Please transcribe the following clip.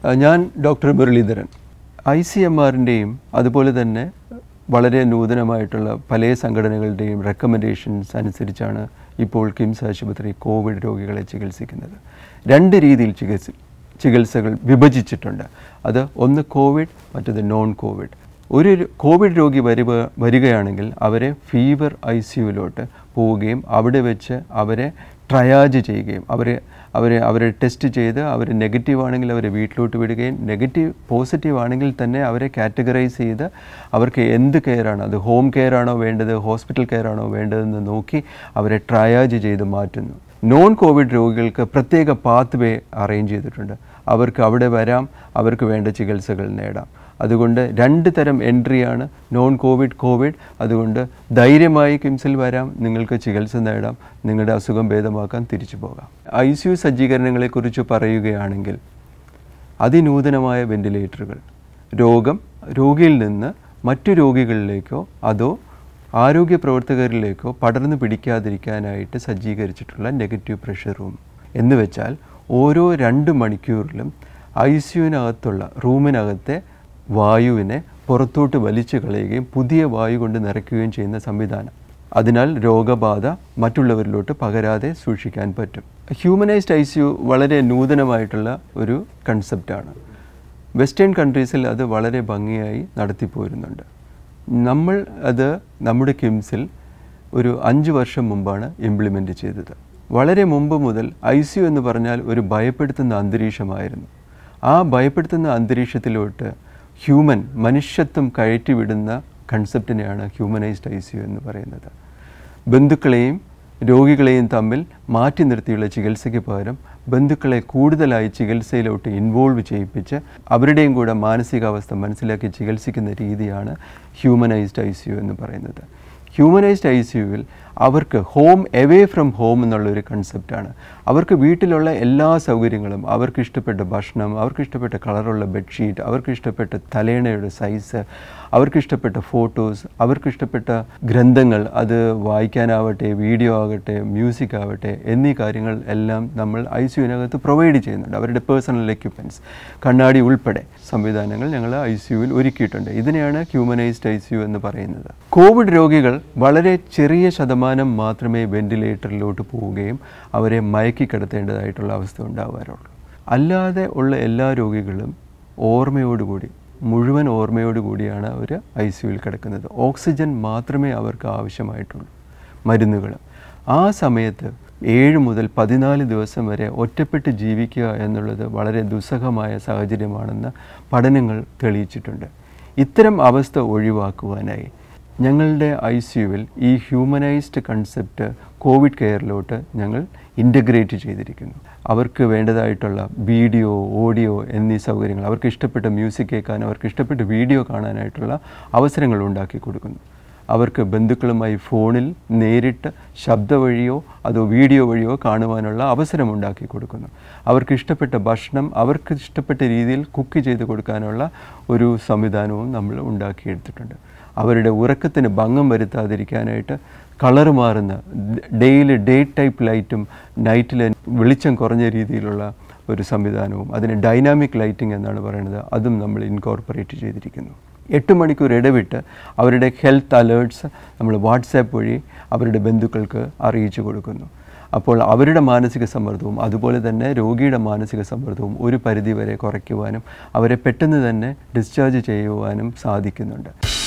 അഹ് ഞാൻ doctor Muraleedharan I C M ആറിൻ്റെയും അതുപോലെ തന്നെ വളരെ നൂതനമായിട്ടുള്ള പല സംഘടനകളുടെയും റെക്കമെൻഡേഷൻസ് അനുസരിച്ചാണ് ഇപ്പോൾ കിംസ് ആശുപത്രി കോവിഡ് രോഗികളെ ചികിത്സിക്കുന്നത് രണ്ട് രീതിയിൽ ചികിത്സ ചികിത്സകൾ വിഭജിച്ചിട്ടുണ്ട് അത് ഒന്ന് കോവിഡ് മറ്റത് നോൺ കോവിഡ് ഒരു ര- കോവിഡ് രോഗി വരുക വരികയാണെങ്കിൽ അവരെ ഫീവർ ഐ സിയുവിലോട്ട് പോവുകയും അവിടെ വെച്ച് അവരെ ട്രയാജ് ചെയ്യുകയും അവരെ അവരെ അവരെ ടെസ്റ്റ് ചെയ്ത് അവർ നെഗറ്റീവ് ആണെങ്കിൽ അവരെ വീട്ടിലോട്ട് വിടുകയും നെഗറ്റീവ് പോസിറ്റീവ് ആണെങ്കിൽ തന്നെ അവരെ കാറ്റഗറൈസ് ചെയ്ത് അവർക്ക് എന്ത് കെയറാണ് അത് ഹോം കെയർ ആണോ വേണ്ടത് ഹോസ്പിറ്റൽ കെയർ ആണോ വേണ്ടതെന്ന് നോക്കി അവരെ ട്രയാജ് ചെയ്ത് മാറ്റുന്നു നോൺ കോവിഡ് രോഗികൾക്ക് പ്രത്യേക പാത്ത് വേ അറേഞ്ച് ചെയ്തിട്ടുണ്ട് അവർക്ക് അവിടെ വരാം അവർക്ക് വേണ്ട ചികിത്സകൾ നേടാം അതുകൊണ്ട് രണ്ട് തരം എൻട്രിയാണ് നോൺ കോവിഡ് കോവിഡ് അതുകൊണ്ട് ധൈര്യമായി കിംസിൽ വരാം നിങ്ങൾക്ക് ചികിത്സ നേടാം നിങ്ങളുടെ അസുഖം ഭേദമാക്കാൻ തിരിച്ചു പോകാം ഐ സി യു സജ്ജീകരണങ്ങളെക്കുറിച്ച് പറയുകയാണെങ്കിൽ അതിനൂതനമായ വെന്റിലേറ്ററുകൾ രോഗം രോഗിയിൽ നിന്ന് മറ്റു രോഗികളിലേക്കോ അതോ ആരോഗ്യ പ്രവർത്തകരിലേക്കോ പടർന്നു പിടിക്കാതിരിക്കാനായിട്ട് സജ്ജീകരിച്ചിട്ടുള്ള നെഗറ്റീവ് പ്രഷർ റൂം എന്ന് വെച്ചാൽ ഓരോ രണ്ട് മണിക്കൂറിലും ഐ സിയുവിനകത്തുള്ള റൂമിനകത്തെ വായുവിനെ പുറത്തോട്ട് വലിച്ചു കളയുകയും പുതിയ വായു കൊണ്ട് നിറയ്ക്കുകയും ചെയ്യുന്ന സംവിധാനം അതിനാൽ രോഗബാധ മറ്റുള്ളവരിലോട്ട് പകരാതെ സൂക്ഷിക്കാൻ പറ്റും ഹ്യൂമനൈസ്ഡ് ഐ സി യു വളരെ നൂതനമായിട്ടുള്ള ഒരു കൺസെപ്റ്റാണ് വെസ്റ്റേൺ കൺട്രീസിൽ അത് വളരെ ഭംഗിയായി നടത്തിപ്പോരുന്നുണ്ട് നമ്മൾ അത് നമ്മുടെ കിംസിൽ ഒരു അഞ്ച് വർഷം മുമ്പാണ് ഇംപ്ലിമെൻ്റ് ചെയ്തത് വളരെ മുമ്പ് മുതൽ ഐ സി യു എന്ന് പറഞ്ഞാൽ ഒരു ഭയപ്പെടുത്തുന്ന അന്തരീക്ഷമായിരുന്നു ആ ഭയപ്പെടുത്തുന്ന അന്തരീക്ഷത്തിലോട്ട് ഹ്യൂമൻ മനുഷ്യത്വം കയറ്റിവിടുന്ന കൺസെപ്റ്റിനെയാണ് ഹ്യൂമനൈസ്ഡ് ഐ സി യു എന്ന് പറയുന്നത് ബന്ധുക്കളെയും രോഗികളെയും തമ്മിൽ മാറ്റി നിർത്തിയുള്ള ചികിത്സയ്ക്ക് പകരം ബന്ധുക്കളെ കൂടുതലായി ചികിത്സയിലോട്ട് ഇൻവോൾവ് ചെയ്യിപ്പിച്ച് അവരുടെയും കൂടെ മാനസികാവസ്ഥ മനസ്സിലാക്കി ചികിത്സിക്കുന്ന രീതിയാണ് ഹ്യൂമനൈസ്ഡ് ഐ സി യു എന്ന് പറയുന്നത് ഹ്യൂമനൈസ്ഡ് ഐ സി യുവിൽ അവർക്ക് ഹോം എവേ ഫ്രം ഹോം എന്നുള്ളൊരു കൺസെപ്റ്റാണ് അവർക്ക് വീട്ടിലുള്ള എല്ലാ സൗകര്യങ്ങളും അവർക്ക് ഇഷ്ടപ്പെട്ട ഭക്ഷണം അവർക്ക് ഇഷ്ടപ്പെട്ട കളറുള്ള ബെഡ്ഷീറ്റ് അവർക്ക് ഇഷ്ടപ്പെട്ട തലേണയുടെ സൈസ് അവർക്ക് ഇഷ്ടപ്പെട്ട ഫോട്ടോസ് അവർക്ക് ഇഷ്ടപ്പെട്ട ഗ്രന്ഥങ്ങൾ അത് വായിക്കാനാവട്ടെ വീഡിയോ ആകട്ടെ മ്യൂസിക് ആവട്ടെ എന്നീ കാര്യങ്ങൾ എല്ലാം നമ്മൾ ഐ സി യുവിനകത്ത് പ്രൊവൈഡ് ചെയ്യുന്നുണ്ട് അവരുടെ പേഴ്സണൽ എക്യുപ്മെൻറ്റ്സ് കണ്ണാടി ഉൾപ്പെടെ സംവിധാനങ്ങൾ ഞങ്ങൾ ഐ സി യുവിൽ ഒരുക്കിയിട്ടുണ്ട് ഇതിനെയാണ് ഹ്യൂമനൈസ്ഡ് ഐ സി യു എന്ന് പറയുന്നത് കോവിഡ് രോഗികൾ വളരെ ചെറിയ ശതമാനം മാത്രമേ വെന്റിലേറ്ററിലോട്ട് പോവുകയും അവരെ മയക്കി കിടത്തേണ്ടതായിട്ടുള്ള അവസ്ഥ ഉണ്ടാവാറുള്ളൂ അല്ലാതെ ഉള്ള എല്ലാ രോഗികളും ഓർമ്മയോടുകൂടി മുഴുവൻ ഓർമ്മയോടുകൂടിയാണ് അവർ ഐ സി യുവിൽ കിടക്കുന്നത് ഓക്സിജൻ മാത്രമേ അവർക്ക് ആവശ്യമായിട്ടുള്ളൂ മരുന്നുകൾ ആ സമയത്ത് ഏഴ് മുതൽ പതിനാല് ദിവസം വരെ ഒറ്റപ്പെട്ട് ജീവിക്കുക എന്നുള്ളത് വളരെ ദുസ്സഹമായ സാഹചര്യമാണെന്ന് പഠനങ്ങൾ തെളിയിച്ചിട്ടുണ്ട് ഇത്തരം അവസ്ഥ ഒഴിവാക്കുവാനായി ഞങ്ങളുടെ ഐ സി യുവിൽ ഈ ഹ്യൂമനൈസ്ഡ് കൺസെപ്റ്റ് കോവിഡ് കെയറിലോട്ട് ഞങ്ങൾ ഇൻ്റഗ്രേറ്റ് ചെയ്തിരിക്കുന്നു അവർക്ക് വേണ്ടതായിട്ടുള്ള വീഡിയോ ഓഡിയോ എന്നീ സൗകര്യങ്ങൾ അവർക്ക് ഇഷ്ടപ്പെട്ട മ്യൂസിക് കേൾക്കാൻ അവർക്ക് ഇഷ്ടപ്പെട്ട വീഡിയോ കാണാനായിട്ടുള്ള അവസരങ്ങൾ ഉണ്ടാക്കി കൊടുക്കുന്നു അവർക്ക് ബന്ധുക്കളുമായി ഫോണിൽ നേരിട്ട് ശബ്ദ വഴിയോ അതോ വീഡിയോ വഴിയോ കാണുവാനുള്ള അവസരം ഉണ്ടാക്കി കൊടുക്കുന്നു അവർക്ക് ഇഷ്ടപ്പെട്ട ഭക്ഷണം അവർക്ക് ഇഷ്ടപ്പെട്ട രീതിയിൽ കുക്ക് ചെയ്ത് കൊടുക്കാനുള്ള ഒരു സംവിധാനവും നമ്മൾ ഉണ്ടാക്കിയെടുത്തിട്ടുണ്ട് അവരുടെ ഉറക്കത്തിന് ഭംഗം വരുത്താതിരിക്കാനായിട്ട് കളർ മാറുന്ന ഡെയിൽ ഡേ ടൈപ്പ് ലൈറ്റും നൈറ്റിൽ വെളിച്ചം കുറഞ്ഞ രീതിയിലുള്ള ഒരു സംവിധാനവും അതിന് ഡൈനാമിക് ലൈറ്റിംഗ് എന്നാണ് പറയുന്നത് അതും നമ്മൾ ഇൻകോർപ്പറേറ്റ് ചെയ്തിരിക്കുന്നു എട്ട് മണിക്കൂർ ഇടവിട്ട് അവരുടെ ഹെൽത്ത് അലേർട്സ് നമ്മൾ വാട്സാപ്പ് വഴി അവരുടെ ബന്ധുക്കൾക്ക് അറിയിച്ചു കൊടുക്കുന്നു അപ്പോൾ അവരുടെ മാനസിക സമ്മർദ്ദവും അതുപോലെ തന്നെ രോഗിയുടെ മാനസിക സമ്മർദ്ദവും ഒരു പരിധിവരെ കുറയ്ക്കുവാനും അവരെ പെട്ടെന്ന് തന്നെ ഡിസ്ചാർജ് ചെയ്യുവാനും സാധിക്കുന്നുണ്ട്